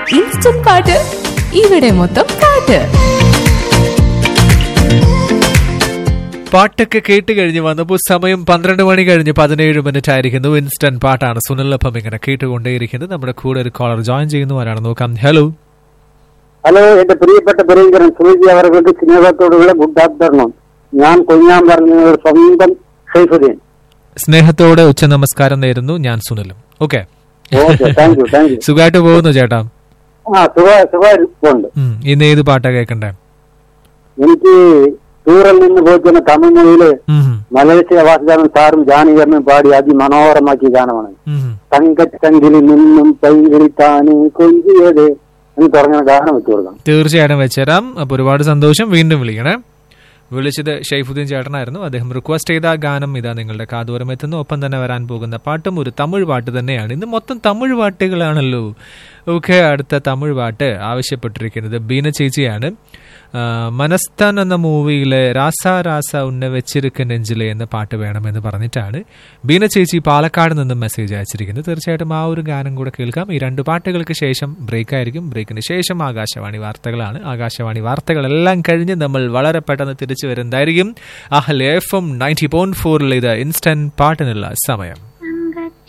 Instant പാട്ട് ഇവിടെ മൊത്തം പാട്ട് പാട്ടൊക്കെ കേട്ട് കഴിഞ്ഞ് വന്നപ്പോൾ സമയം പന്ത്രണ്ട് മണി കഴിഞ്ഞ് പതിനേഴ് മിനിറ്റ് ആയിരിക്കുന്നു ഇൻസ്റ്റന്റ് പാട്ടാണ് സുനിലൊപ്പം ഇങ്ങനെ കേട്ടുകൊണ്ടേയിരിക്കുന്നത് നമ്മുടെ കൂടെ ഒരു കോളർ ജോയിൻ ചെയ്യുന്നു ആരാണ് നോക്കാം ഹലോ ഹലോ എന്റെ പ്രിയപ്പെട്ട പ്രിയങ്കരൻ സുനിജി അവർക്ക് സ്നേഹത്തോടുള്ള ഗുഡ് ആഫ്റ്റർനൂൺ ഞാൻ കൊഞ്ഞാൻ പറഞ്ഞ ഒരു സ്വന്തം ഷെയ്ഫുദ്ദീൻ സ്നേഹത്തോടെ ഉച്ച നമസ്കാരം നേരുന്നു ഞാൻ സുനിലും okay okay thank you thank you സുഖമായിട്ട് പോകുന്നു ചേട്ടാ ആ സുഖ സുഖമുണ്ട് ഉം, ഇന്ന് ഏത് പാട്ടാ കേൾക്കണ്ടേ എനിക്ക് ടൂറിൽ നിന്ന് പോയിട്ടുള്ള തമിഴ് മൊഴിയില് ഉം, മലേഷ്യ വാസുദേവൻ സാറും ജാനകിയമ്മയും പാടി അതിമനോഹരമാക്കിയ ഗാനമാണ് ഉം. തങ്കച്ചങ്കിലി നിന്നും പൈകിളിത്താനെ കൊഞ്ചിയത് എന്ന് തുടങ്ങുന്ന ഗാനം വെച്ചു കൊടുക്കണം തീർച്ചയായിട്ടും വെച്ചുതരാം അപ്പൊ ഒരുപാട് സന്തോഷം വീണ്ടും വിളിക്കണേ വിളിച്ചത് ഷെയ്ഫുദ്ദീൻ ചേട്ടനായിരുന്നു അദ്ദേഹം റിക്വസ്റ്റ് ചെയ്ത ആ ഗാനം ഇതാ നിങ്ങളുടെ കാതോരം എത്തുന്നു ഒപ്പം തന്നെ വരാൻ പോകുന്ന പാട്ടും ഒരു തമിഴ് പാട്ട് തന്നെയാണ് ഇന്ന് മൊത്തം തമിഴ് പാട്ടുകളാണല്ലോ ഓക്കെ അടുത്ത തമിഴ് പാട്ട് ആവശ്യപ്പെട്ടിരിക്കുന്നത് ബീന ചേച്ചിയാണ് ആ, മനസ്താൻ എന്ന മൂവിയിലെ രാസ രാസ ഉന്ന വെച്ചിരിക്ക നെഞ്ചിലെ എന്ന പാട്ട് വേണമെന്ന് പറഞ്ഞിട്ടാണ് ബീന ചേച്ചി പാലക്കാട് നിന്നും മെസ്സേജ് അയച്ചിരിക്കുന്നത് തീർച്ചയായിട്ടും ആ ഒരു ഗാനം കൂടെ കേൾക്കാം ഈ രണ്ട് പാട്ടുകൾക്ക് ശേഷം ബ്രേക്ക് ആയിരിക്കും ബ്രേക്കിന് ശേഷം ആകാശവാണി വാർത്തകളാണ് ആകാശവാണി വാർത്തകളെല്ലാം കഴിഞ്ഞ് നമ്മൾ വളരെ പെട്ടെന്ന് തിരിച്ചു വരുന്നതായിരിക്കും അഹൽ എഫ് എം നയൻറ്റി പോയിന്റ് ഫോറിൽ ഇത് ഇൻസ്റ്റന്റ് പാട്ടിനുള്ള സമയം